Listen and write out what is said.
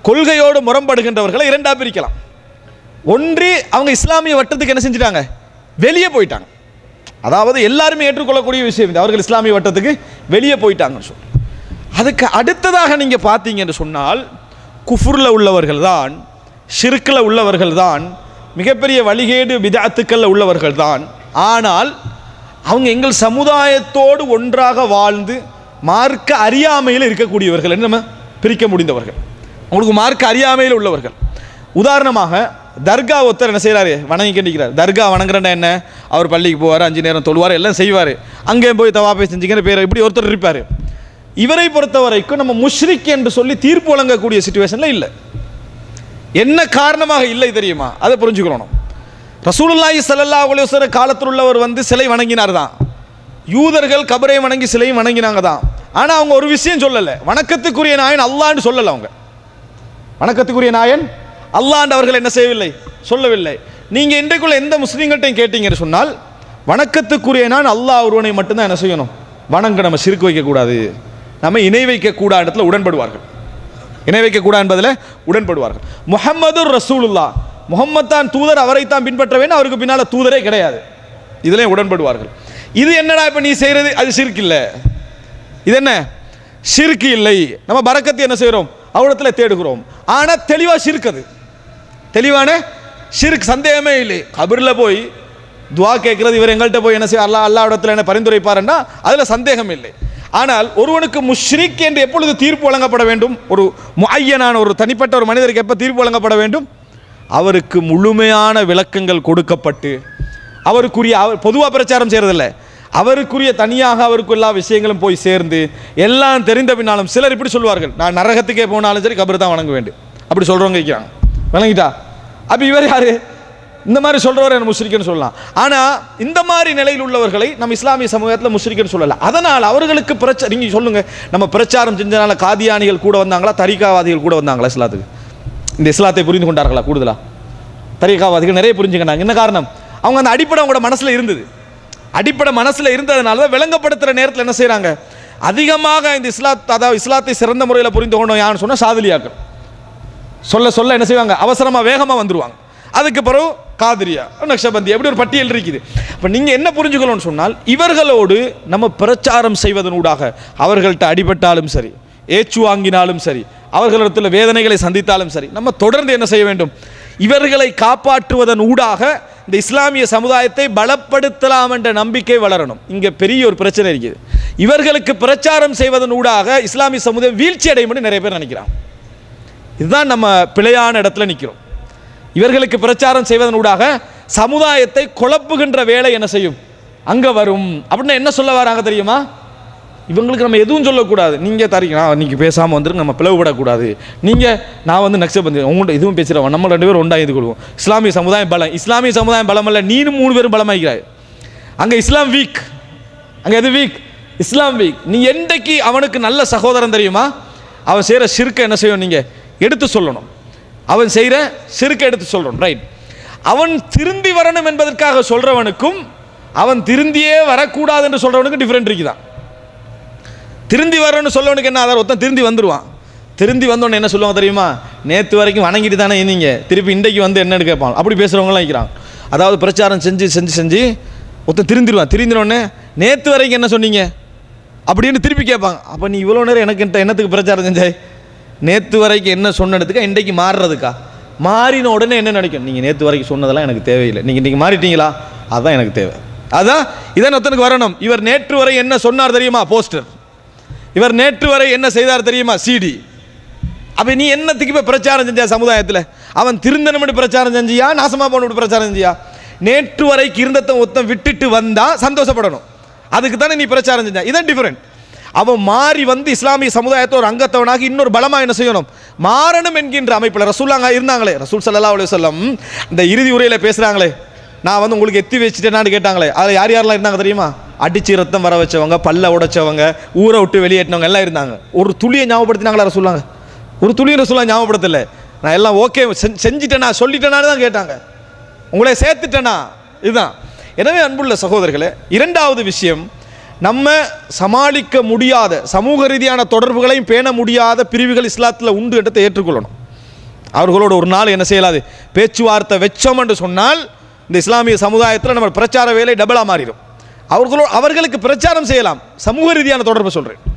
கொள்கையோடு முரண்படுகின்றவர்களை இரண்டா பிரிக்கலாம் ஒன்று அவங்க இஸ்லாமிய வட்டத்துக்கு என்ன செஞ்சிட்டாங்க வெளியே போயிட்டாங்க அதாவது எல்லாருமே ஏற்றுக்கொள்ளக்கூடிய விஷயம் இது அவர்கள் இஸ்லாமிய வட்டத்துக்கு வெளியே போயிட்டாங்கன்னு சொல்லி அதுக்கு அடுத்ததாக நீங்கள் பார்த்தீங்கன்னு சொன்னால் குஃபுரில் உள்ளவர்கள் தான் ஷிர்கில் உள்ளவர்கள் தான் மிகப்பெரிய வழிகேடு விதாத்துக்களில் உள்ளவர்கள் தான் ஆனால் அவங்க எங்கள் சமுதாயத்தோடு ஒன்றாக வாழ்ந்து மார்க்க அறியாமையில் இருக்கக்கூடியவர்கள் என்று நம்ம பிரிக்க முடிந்தவர்கள் அவங்களுக்கு மார்க்க அறியாமையில் உள்ளவர்கள் உதாரணமாக தர்கா ஒருத்தர் என்ன செய்கிறாரு வணங்கி நிற்கிறார் தர்கா வணங்குறேன்னா என்ன அவர் பள்ளிக்கு போவார் அஞ்சு நேரம் தொழுவார் எல்லாம் செய்வார் அங்கே போய் தவாப்பை செஞ்சுக்கிற பேர் இப்படி ஒருத்தர் இருப்பார் இவரை பொறுத்த வரைக்கும் நம்ம முஷ்ரிக் என்று சொல்லி தீர்ப்பு வழங்கக்கூடிய சுச்சுவேஷனில் இல்லை என்ன காரணமாக இல்லை தெரியுமா அதை புரிஞ்சுக்கணும் ரசூலுல்லாஹி ஸல்லல்லாஹு அலைஹி வஸல்லம் காலத்தில் உள்ளவர் வந்து சிலை வணங்கினார் தான் யூதர்கள் கபரை வணங்கி சிலையும் வணங்கினாங்க தான் ஆனால் அவங்க ஒரு விஷயம் சொல்லலை வணக்கத்துக்குரிய நாயன் அல்லான்னு சொல்லலை அவங்க வணக்கத்துக்குரிய நாயன் அல்லாண்டு அவர்கள் என்ன செய்யவில்லை சொல்லவில்லை நீங்கள் இன்றைக்குள்ள எந்த முஸ்லீம்கள்ட்டையும் கேட்டீங்கன்னு சொன்னால் வணக்கத்துக்குரிய நான் அல்லாஹ் ஒருவனை மட்டும்தான் என்ன செய்யணும் வணங்க நம்ம சிறுக்கு வைக்கக்கூடாது நம்ம இணை வைக்கக்கூடாத இடத்துல உடன்படுவார்கள் இணை வைக்கக்கூடாது என்பதில் உடன்படுவார்கள் முஹம்மது ரசூலுல்லா முகம்மது தான் தூதர் அவரைத்தான் பின்பற்ற வேண்டும் அவருக்கு பின்னால் தூதரே கிடையாது இதிலே உடன்படுவார்கள் இது என்னடா இப்போ நீ செய்கிறது அது சிறுக்கு இல்லை இது என்ன ஷிர்க்கு இல்லை நம்ம பரக்கத்தை என்ன செய்கிறோம் அவ்விடத்தில் தேடுகிறோம் ஆனால் தெளிவாக ஷிர்க் அது தெளிவான ஷிர்க் சந்தேகமே இல்லை கபரில் போய் துவா கேட்குறது இவர் எங்கள்கிட்ட போய் என்ன செய்ய அல்லா அல்லா இடத்துல என்ன பரிந்துரைப்பாருன்னா அதில் சந்தேகம் இல்லை ஆனால் ஒருவனுக்கு முஷ்ரிக் என்று எப்பொழுது தீர்ப்பு வழங்கப்பட வேண்டும் ஒரு முஐயனான ஒரு தனிப்பட்ட ஒரு மனிதருக்கு எப்போ தீர்ப்பு வழங்கப்பட வேண்டும் அவருக்கு முழுமையான விளக்கங்கள் கொடுக்கப்பட்டு அவருக்குரிய அவர் பொதுவாக பிரச்சாரம் செய்கிறதில்ல அவருக்குரிய தனியாக அவருக்கு எல்லா விஷயங்களும் போய் சேர்ந்து எல்லாம் தெரிந்த பின்னாலும் சிலர் இப்படி சொல்லுவார்கள் நான் நரகத்துக்கே போனாலும் சரி கபர் தான் வணங்க வேண்டும் அப்படி சொல்கிறவங்க இருக்கிறாங்க விளங்கிட்டா அப்போ இவர் யாரு இந்த மாதிரி சொல்கிறவர் என்ன முஸ்ரிக்குன்னு சொல்லலாம் ஆனால் இந்த மாதிரி நிலையில் உள்ளவர்களை நம்ம இஸ்லாமிய சமூகத்தில் முஸ்ரிக்குன்னு சொல்லலாம் அதனால் அவர்களுக்கு பிரச்ச நீங்கள் சொல்லுங்கள் நம்ம பிரச்சாரம் செஞ்சனால காதியானிகள் கூட வந்தாங்களா தரிகாவாதிகள் கூட வந்தாங்களா இஸ்லாத்துக்கு இந்த இஸ்லாத்தை புரிந்து கொண்டார்களா கூடுதலா தரிகாவாதிகள் நிறைய புரிஞ்சுக்கிட்டாங்க என்ன காரணம் அவங்க அந்த அடிப்படை அவங்களோட மனசில் இருந்தது அடிப்படை மனசில் இருந்ததுனால தான் விளங்கப்படுத்துகிற நேரத்தில் என்ன செய்கிறாங்க அதிகமாக இந்த இஸ்லாத் அதாவது இஸ்லாத்தை சிறந்த முறையில் புரிந்து கொண்டோம் யாருன்னு சொன்னால் சாதிலியாக்கள் சொல்ல சொல்ல என்ன செய்வாங்க அவசரமாக வேகமாக வந்துருவாங்க அதுக்கு பிறகு காதிரியா நக்ஷபந்தி அப்படி ஒரு பட்டியல் இருக்குது இப்போ நீங்கள் என்ன புரிஞ்சுக்கணும்னு சொன்னால் இவர்களோடு நம்ம பிரச்சாரம் செய்வதனூடாக அவர்கள்ட்ட அடிபட்டாலும் சரி ஏச்சு வாங்கினாலும் சரி அவர்களிடத்தில் வேதனைகளை சந்தித்தாலும் சரி நம்ம தொடர்ந்து என்ன செய்ய வேண்டும் இவர்களை காப்பாற்றுவதன் ஊடாக இந்த இஸ்லாமிய சமுதாயத்தை பலப்படுத்தலாம் என்ற நம்பிக்கை வளரணும் இங்கே பெரிய ஒரு பிரச்சனை இருக்குது இவர்களுக்கு பிரச்சாரம் செய்வதன் ஊடாக இஸ்லாமிய சமுதாயம் வீழ்ச்சி அடையும் நிறைய பேர் நினைக்கிறாங்க இதுதான் நம்ம பிழையான இடத்துல நிற்கிறோம் இவர்களுக்கு பிரச்சாரம் செய்வதன் ஊடாக சமுதாயத்தை குழப்புகின்ற வேலை என்ன செய்யும் அங்கே வரும் அப்படின்னா என்ன சொல்ல வராங்க தெரியுமா இவங்களுக்கு நம்ம எதுவும் சொல்லக்கூடாது நீங்கள் தரீங்க நான் நீங்கள் பேசாமல் வந்துருங்க நம்ம பிளவுபடக்கூடாது நீங்கள் நான் வந்து நக்சபந்தி உங்கள்கிட்ட எதுவும் பேசுகிறவன் நம்ம ரெண்டு பேரும் ஒன்றா இது கொள்வோம் இஸ்லாமிய சமுதாயம் பலம் இஸ்லாமிய சமுதாயம் பலம் அல்ல நீனும் மூணு பேரும் பலமாக்கிறாய் அங்கே இஸ்லாம் வீக் அங்கே எது வீக் இஸ்லாம் வீக் நீ என்றைக்கு அவனுக்கு நல்ல சகோதரன் தெரியுமா அவன் செய்கிற சிறுக்க என்ன செய்யும் நீங்கள் எடுத்து சொல்லணும் அவன் செய்கிற சிறுக்க எடுத்து சொல்லணும் ரைட் அவன் திருந்தி வரணும் என்பதற்காக சொல்கிறவனுக்கும் அவன் திருந்தியே வரக்கூடாது என்று சொல்கிறவனுக்கும் டிஃப்ரெண்ட் இருக்குதான் திருந்தி வரணும்னு சொல்லவனுக்கு என்ன ஆதாரம் ஒருத்தன் திருந்தி வந்துடுவான் திருந்தி வந்தோடனே என்ன சொல்லுவாங்க தெரியுமா நேற்று வரைக்கும் வணங்கிட்டு தானே இருந்தீங்க திருப்பி இன்றைக்கு வந்து என்னன்னு கேட்பான் அப்படி பேசுகிறவங்களாம் இருக்கிறாங்க அதாவது பிரச்சாரம் செஞ்சு செஞ்சு செஞ்சு ஒருத்தன் திருந்திடுவான் திருந்தினோடனே நேற்று வரைக்கும் என்ன சொன்னீங்க அப்படின்னு திருப்பி கேட்பாங்க அப்போ நீ இவ்வளோ நேரம் எனக்கு என்கிட்ட என்னத்துக்கு பிரச்சாரம் செஞ்சாய் நேற்று வரைக்கும் என்ன சொன்னதுக்கா இன்றைக்கு மாறுறதுக்கா மாறின உடனே என்ன நினைக்கும் நீங்கள் நேற்று வரைக்கும் சொன்னதெல்லாம் எனக்கு தேவையில்லை நீங்கள் இன்றைக்கி மாறிட்டீங்களா அதுதான் எனக்கு தேவை அதான் இதான் ஒருத்தனுக்கு வரணும் இவர் நேற்று வரை என்ன சொன்னார் தெரியுமா போஸ்டர் இவர் நேற்று வரை என்ன செய்தார் தெரியுமா சிடி அப்போ நீ என்னத்துக்கு இப்போ பிரச்சாரம் செஞ்சா சமுதாயத்தில் அவன் திருந்தனம்னு பிரச்சாரம் செஞ்சியா நாசமாக போன பிரச்சாரம் செஞ்சியா நேற்று வரைக்கும் இருந்தத்தை ஒருத்தன் விட்டுட்டு வந்தா சந்தோஷப்படணும் அதுக்கு தானே நீ பிரச்சாரம் செஞ்சா இதான் டிஃபரெண்ட் அவன் மாறி வந்து இஸ்லாமிய சமுதாயத்தை ஒரு அங்கத்தவனாக இன்னொரு பலமா என்ன செய்யணும் மாறணும் என்கின்ற அமைப்பில் ரசூலாங்க இருந்தாங்களே ரசூல் சல்லா அலைஹி வஸல்லம் இந்த இறுதி உரையில் பேசுகிறாங்களே நான் வந்து உங்களுக்கு எத்தி வச்சுட்டேனான்னு கேட்டாங்களே அதில் யார் யாரெல்லாம் இருந்தாங்க தெரியுமா அடிச்சு ரத்தம் வர வச்சவங்க பல்ல உடைச்சவங்க ஊரை விட்டு வெளியேற்றினவங்க எல்லாம் இருந்தாங்க ஒரு துளியை ஞாபகப்படுத்தினாங்களா ரசூலாங்க ஒரு துளியை ரசூலா ஞாபகப்படுத்தலை நான் எல்லாம் ஓகே செஞ்சிட்டேனா சொல்லிட்டேனான்னு தான் கேட்டாங்க உங்களை சேர்த்துட்டேனா இதுதான் எனவே அன்புள்ள சகோதரர்களே இரண்டாவது விஷயம் நம்ம சமாளிக்க முடியாத சமூக ரீதியான தொடர்புகளையும் பேண முடியாத பிரிவுகள் இஸ்லாத்தில் உண்டு என்றதை ஏற்றுக்கொள்ளணும் அவர்களோட ஒரு நாள் என்ன செய்யலாது பேச்சுவார்த்தை வெச்சோம் என்று சொன்னால் இந்த இஸ்லாமிய சமுதாயத்தில் நம்ம பிரச்சார வேலை டபுளாக மாறிடும் அவர்களோ அவர்களுக்கு பிரச்சாரம் செய்யலாம் சமூக ரீதியான தொடர்பு சொல்கிறேன்